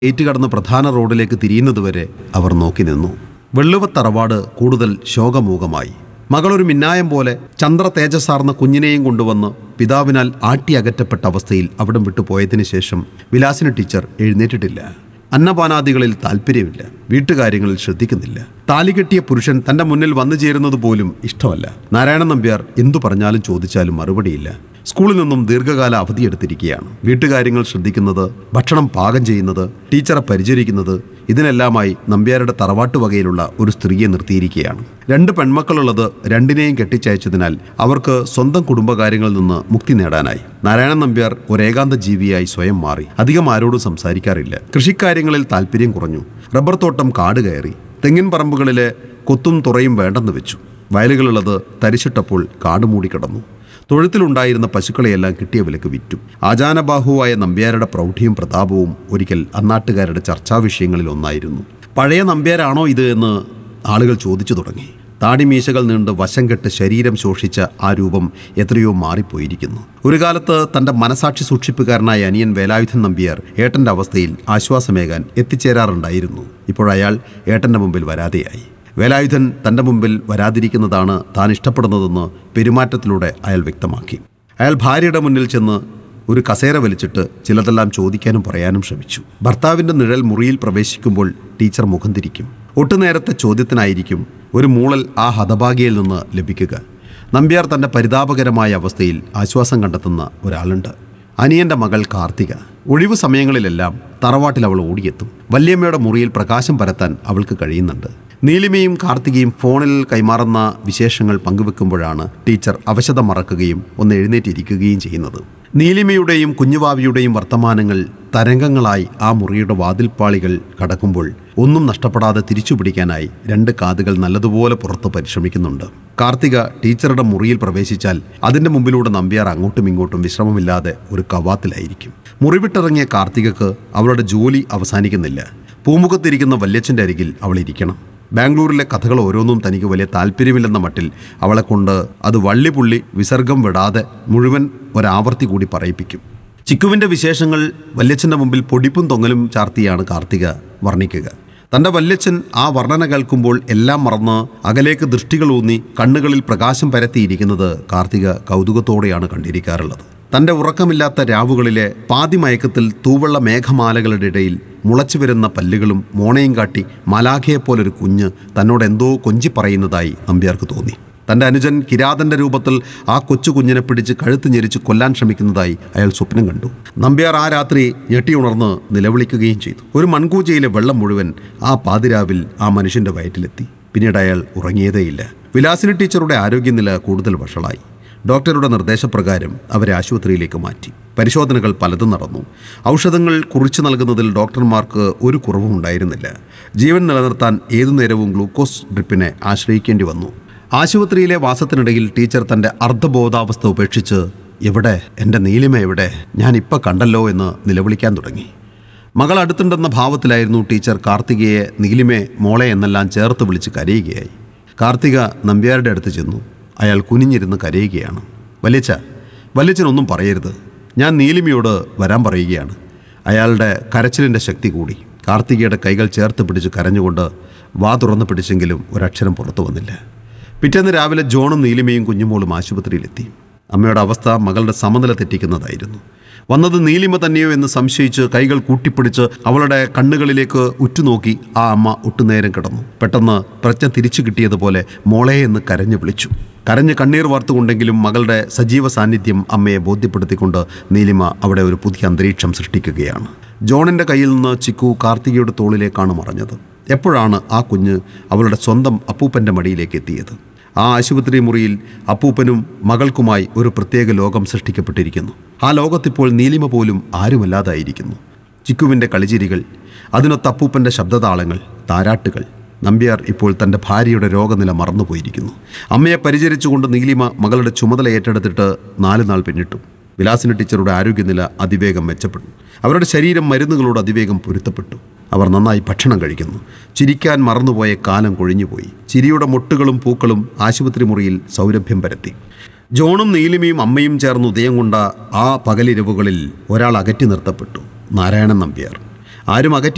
ഏറ്റുകടന്ന് പ്രധാന റോഡിലേക്ക് തിരിയുന്നതുവരെ അവർ നോക്കി നിന്നു വെള്ളുവത്തറവാട് കൂടുതൽ ശോകമൂകമായി മകളൊരു മിന്നായം പോലെ ചന്ദ്ര തേജസ്സാർന്ന കുഞ്ഞിനെയും കൊണ്ടുവന്ന് പിതാവിനാൽ ആട്ടി അകറ്റപ്പെട്ട അവസ്ഥയിൽ അവിടം വിട്ടു പോയതിനു ശേഷം വിലാസിനി ടീച്ചർ എഴുന്നേറ്റിട്ടില്ല അന്നപാനാദികളിൽ താല്പര്യമില്ല വീട്ടുകാര്യങ്ങളിൽ ശ്രദ്ധിക്കുന്നില്ല താലികെട്ടിയ പുരുഷൻ തന്റെ മുന്നിൽ വന്നു ചേരുന്നത് പോലും ഇഷ്ടമല്ല നാരായണൻ നമ്പ്യാർ എന്തു പറഞ്ഞാലും ചോദിച്ചാലും മറുപടിയില്ല സ്കൂളിൽ നിന്നും ദീർഘകാല അവധിയെടുത്തിരിക്കുകയാണ് വീട്ടുകാര്യങ്ങൾ ശ്രദ്ധിക്കുന്നത് ഭക്ഷണം പാകം ചെയ്യുന്നത് ടീച്ചറെ പരിചരിക്കുന്നത് ഇതിനെല്ലാമായി നമ്പ്യാരുടെ തറവാട്ട് വകയിലുള്ള ഒരു സ്ത്രീയെ നിർത്തിയിരിക്കുകയാണ് രണ്ട് പെൺമക്കളുള്ളത് രണ്ടിനെയും കെട്ടിച്ചയച്ചതിനാൽ അവർക്ക് സ്വന്തം കുടുംബകാര്യങ്ങളിൽ നിന്ന് മുക്തി നേടാനായി നാരായണൻ നമ്പ്യാർ ഒരു ഏകാന്ത ജീവിയായി സ്വയം മാറി അധികം ആരോടും സംസാരിക്കാറില്ല കൃഷിക്കാര്യങ്ങളിൽ താല്പര്യം കുറഞ്ഞു റബ്ബർ തോട്ടം കാട് കയറി തെങ്ങിൻ പറമ്പുകളിലെ കൊത്തും തുറയും വേണ്ടെന്ന് വെച്ചു വയലുകളുള്ളത് തരിച്ചിട്ടപ്പോൾ കാട് മൂടിക്കിടന്നു തൊഴുത്തിലുണ്ടായിരുന്ന പശുക്കളെയെല്ലാം കിട്ടിയ വിലക്ക് വിറ്റു ആചാനബാഹുവായ നമ്പ്യാരുടെ പ്രൗഢിയും പ്രതാപവും ഒരിക്കൽ അന്നാട്ടുകാരുടെ ചർച്ചാ വിഷയങ്ങളിൽ ഒന്നായിരുന്നു പഴയ നമ്പ്യാരാണോ ഇത് എന്ന് ആളുകൾ ചോദിച്ചു തുടങ്ങി താടിമീശകൾ നീണ്ട് വശം കെട്ട് ശരീരം ശോഷിച്ച ആ രൂപം എത്രയോ മാറിപ്പോയിരിക്കുന്നു ഒരു കാലത്ത് തന്റെ മനസാക്ഷി സൂക്ഷിപ്പുകാരനായ അനിയൻ വേലായുധൻ നമ്പ്യാർ ഏട്ടന്റെ അവസ്ഥയിൽ ആശ്വാസമേകാൻ എത്തിച്ചേരാറുണ്ടായിരുന്നു ഇപ്പോഴയാൾ ഏട്ടന്റെ മുമ്പിൽ വരാതെയായി വേലായുധൻ തന്റെ മുമ്പിൽ വരാതിരിക്കുന്നതാണ് താൻ ഇഷ്ടപ്പെടുന്നതെന്ന് പെരുമാറ്റത്തിലൂടെ അയാൾ വ്യക്തമാക്കി അയാൾ ഭാര്യയുടെ മുന്നിൽ ചെന്ന് ഒരു കസേര വലിച്ചിട്ട് ചിലതെല്ലാം ചോദിക്കാനും പറയാനും ശ്രമിച്ചു ഭർത്താവിന്റെ നിഴൽ മുറിയിൽ പ്രവേശിക്കുമ്പോൾ ടീച്ചർ മുഖം തിരിക്കും ഒട്ടുനേരത്തെ ചോദ്യത്തിനായിരിക്കും ഒരു മൂളൽ ആ ഹതഭാഗിയിൽ നിന്ന് ലഭിക്കുക നമ്പ്യാർ തന്റെ പരിതാപകരമായ അവസ്ഥയിൽ ആശ്വാസം കണ്ടെത്തുന്ന ഒരാളുണ്ട് അനിയന്റെ മകൾ കാർത്തിക ഒഴിവു സമയങ്ങളിലെല്ലാം തറവാട്ടിൽ അവൾ ഓടിയെത്തും വല്യമ്മയുടെ മുറിയിൽ പ്രകാശം പരത്താൻ അവൾക്ക് കഴിയുന്നുണ്ട് നീലിമയും കാർത്തികയും ഫോണിൽ കൈമാറുന്ന വിശേഷങ്ങൾ പങ്കുവെക്കുമ്പോഴാണ് ടീച്ചർ അവശത മറക്കുകയും ഒന്ന് എഴുന്നേറ്റിരിക്കുകയും ചെയ്യുന്നത് നീലിമയുടെയും കുഞ്ഞുവാവിയുടെയും വർത്തമാനങ്ങൾ തരംഗങ്ങളായി ആ മുറിയുടെ വാതിൽപ്പാളികൾ കടക്കുമ്പോൾ ഒന്നും നഷ്ടപ്പെടാതെ തിരിച്ചു പിടിക്കാനായി രണ്ട് കാതുകൾ നല്ലതുപോലെ പുറത്ത് പരിശ്രമിക്കുന്നുണ്ട് കാർത്തിക ടീച്ചറുടെ മുറിയിൽ പ്രവേശിച്ചാൽ അതിന്റെ മുമ്പിലൂടെ നമ്പ്യാർ അങ്ങോട്ടും ഇങ്ങോട്ടും വിശ്രമമില്ലാതെ ഒരു കവാത്തിലായിരിക്കും മുറിവിട്ടിറങ്ങിയ കാർത്തികക്ക് അവളുടെ ജോലി അവസാനിക്കുന്നില്ല പൂമുഖത്തിരിക്കുന്ന വല്യച്ഛൻ്റെ അരികിൽ അവൾ ഇരിക്കണം ബാംഗ്ലൂരിലെ കഥകൾ ഓരോന്നും തനിക്ക് വലിയ താല്പര്യമില്ലെന്ന മട്ടിൽ അവളെ കൊണ്ട് അത് വള്ളിപുള്ളി വിസർഗം വിടാതെ മുഴുവൻ ഒരാവർത്തി കൂടി പറയിപ്പിക്കും ചിക്കുവിൻ്റെ വിശേഷങ്ങൾ വല്യച്ഛൻ്റെ മുമ്പിൽ പൊടിപ്പും തൊങ്ങലും ചാർത്തിയാണ് കാർത്തിക വർണ്ണിക്കുക തൻ്റെ വല്യച്ഛൻ ആ വർണ്ണന കേൾക്കുമ്പോൾ എല്ലാം മറന്ന് അകലേക്ക് ദൃഷ്ടികൾ ഊന്നി കണ്ണുകളിൽ പ്രകാശം പരത്തിയിരിക്കുന്നത് കാർത്തിക കൗതുകത്തോടെയാണ് കണ്ടിരിക്കാറുള്ളത് തൻ്റെ ഉറക്കമില്ലാത്ത രാവുകളിലെ പാതിമയക്കത്തിൽ തൂവള്ള മേഘമാലകളുടെ ഇടയിൽ മുളച്ചു വരുന്ന പല്ലുകളും മോണയും കാട്ടി മലാഖയെപ്പോലൊരു കുഞ്ഞ് തന്നോട് എന്തോ കൊഞ്ചി പറയുന്നതായി നമ്പ്യാർക്ക് തോന്നി തൻ്റെ അനുജൻ കിരാതന്റെ രൂപത്തിൽ ആ കൊച്ചു കുഞ്ഞിനെ പിടിച്ച് കഴുത്ത് ഞെരിച്ച് കൊല്ലാൻ ശ്രമിക്കുന്നതായി അയാൾ സ്വപ്നം കണ്ടു നമ്പ്യാർ ആ രാത്രി ഞെട്ടിയുണർന്ന് നിലവിളിക്കുകയും ചെയ്തു ഒരു മൺകൂജയിലെ വെള്ളം മുഴുവൻ ആ പാതിരാവിൽ ആ മനുഷ്യന്റെ വയറ്റിലെത്തി പിന്നീട് അയാൾ ഉറങ്ങിയതേയില്ല വിലാസിനി ടീച്ചറുടെ ആരോഗ്യനില കൂടുതൽ വഷളായി ഡോക്ടറുടെ നിർദ്ദേശപ്രകാരം അവരെ ആശുപത്രിയിലേക്ക് മാറ്റി പരിശോധനകൾ പലതും നടന്നു ഔഷധങ്ങൾ കുറിച്ചു നൽകുന്നതിൽ ഡോക്ടർമാർക്ക് ഒരു കുറവും ഉണ്ടായിരുന്നില്ല ജീവൻ നിലനിർത്താൻ ഏതു നേരവും ഗ്ലൂക്കോസ് ഡ്രിപ്പിനെ ആശ്രയിക്കേണ്ടി വന്നു ആശുപത്രിയിലെ വാസത്തിനിടയിൽ ടീച്ചർ തൻ്റെ അർദ്ധബോധാവസ്ഥ ഉപേക്ഷിച്ച് എവിടെ എൻ്റെ നീലിമ എവിടെ ഞാൻ ഇപ്പം കണ്ടല്ലോ എന്ന് നിലവിളിക്കാൻ തുടങ്ങി മകൾ അടുത്തുണ്ടെന്ന ഭാവത്തിലായിരുന്നു ടീച്ചർ കാർത്തികയെ നീലിമേ മോളെ എന്നെല്ലാം ചേർത്ത് വിളിച്ച് കരയുകയായി കാർത്തിക നമ്പ്യാരുടെ അടുത്ത് ചെന്നു അയാൾ കുനിഞ്ഞിരുന്ന് കരയുകയാണ് വലിയച്ച വലിയച്ചനൊന്നും പറയരുത് ഞാൻ നീലിമയോട് വരാൻ പറയുകയാണ് അയാളുടെ കരച്ചിലിൻ്റെ ശക്തി കൂടി കാർത്തികയുടെ കൈകൾ ചേർത്ത് പിടിച്ച് കരഞ്ഞുകൊണ്ട് വാ തുറന്ന് പിടിച്ചെങ്കിലും ഒരക്ഷരം പുറത്തു വന്നില്ല പിറ്റേന്ന് രാവിലെ ജോണും നീലിമയും കുഞ്ഞുമോളും ആശുപത്രിയിലെത്തി അമ്മയുടെ അവസ്ഥ മകളുടെ സമനില തെറ്റിക്കുന്നതായിരുന്നു വന്നത് നീലിമ തന്നെയോ എന്ന് സംശയിച്ച് കൈകൾ കൂട്ടിപ്പിടിച്ച് അവളുടെ കണ്ണുകളിലേക്ക് ഉറ്റുനോക്കി ആ അമ്മ ഒട്ടുനേരം കിടന്നു പെട്ടെന്ന് പ്രജ്ഞ തിരിച്ചു കിട്ടിയതുപോലെ മോളെ എന്ന് കരഞ്ഞു വിളിച്ചു കരഞ്ഞ് കണ്ണീർ വാർത്തുകൊണ്ടെങ്കിലും മകളുടെ സജീവ സാന്നിധ്യം അമ്മയെ ബോധ്യപ്പെടുത്തിക്കൊണ്ട് നീലിമ അവിടെ ഒരു പുതിയ അന്തരീക്ഷം സൃഷ്ടിക്കുകയാണ് ജോണിന്റെ കയ്യിൽ നിന്ന് ചിക്കു കാർത്തികയുടെ തോളിലേക്കാണ് മറഞ്ഞത് എപ്പോഴാണ് ആ കുഞ്ഞ് അവളുടെ സ്വന്തം അപ്പൂപ്പന്റെ മടിയിലേക്ക് എത്തിയത് ആ ആശുപത്രി മുറിയിൽ അപ്പൂപ്പനും മകൾക്കുമായി ഒരു പ്രത്യേക ലോകം സൃഷ്ടിക്കപ്പെട്ടിരിക്കുന്നു ആ ലോകത്തിപ്പോൾ നീലിമ പോലും ആരുമല്ലാതായിരിക്കുന്നു ചിക്കുവിൻ്റെ കളിച്ചിരികൾ അതിനൊത്ത അപ്പൂപ്പൻ്റെ ശബ്ദതാളങ്ങൾ താരാട്ടുകൾ നമ്പ്യാർ ഇപ്പോൾ തൻ്റെ ഭാര്യയുടെ രോഗനില മറന്നുപോയിരിക്കുന്നു അമ്മയെ പരിചരിച്ചുകൊണ്ട് നീലിമ മകളുടെ ചുമതല ഏറ്റെടുത്തിട്ട് നാല് നാൾ പിന്നിട്ടു വിലാസിനി ടീച്ചറുടെ ആരോഗ്യനില അതിവേഗം മെച്ചപ്പെട്ടു അവരുടെ ശരീരം മരുന്നുകളോട് അതിവേഗം പൊരുത്തപ്പെട്ടു അവർ നന്നായി ഭക്ഷണം കഴിക്കുന്നു ചിരിക്കാൻ മറന്നുപോയ കാലം കൊഴിഞ്ഞുപോയി ചിരിയുടെ മുട്ടുകളും പൂക്കളും ആശുപത്രി മുറിയിൽ സൗരഭ്യം പരത്തി ജോണും നീലിമയും അമ്മയും ചേർന്ന് ഉദയം കൊണ്ട ആ പകലിരവുകളിൽ ഒരാൾ അകറ്റി നിർത്തപ്പെട്ടു നാരായണൻ നമ്പ്യാർ ആരും അകറ്റി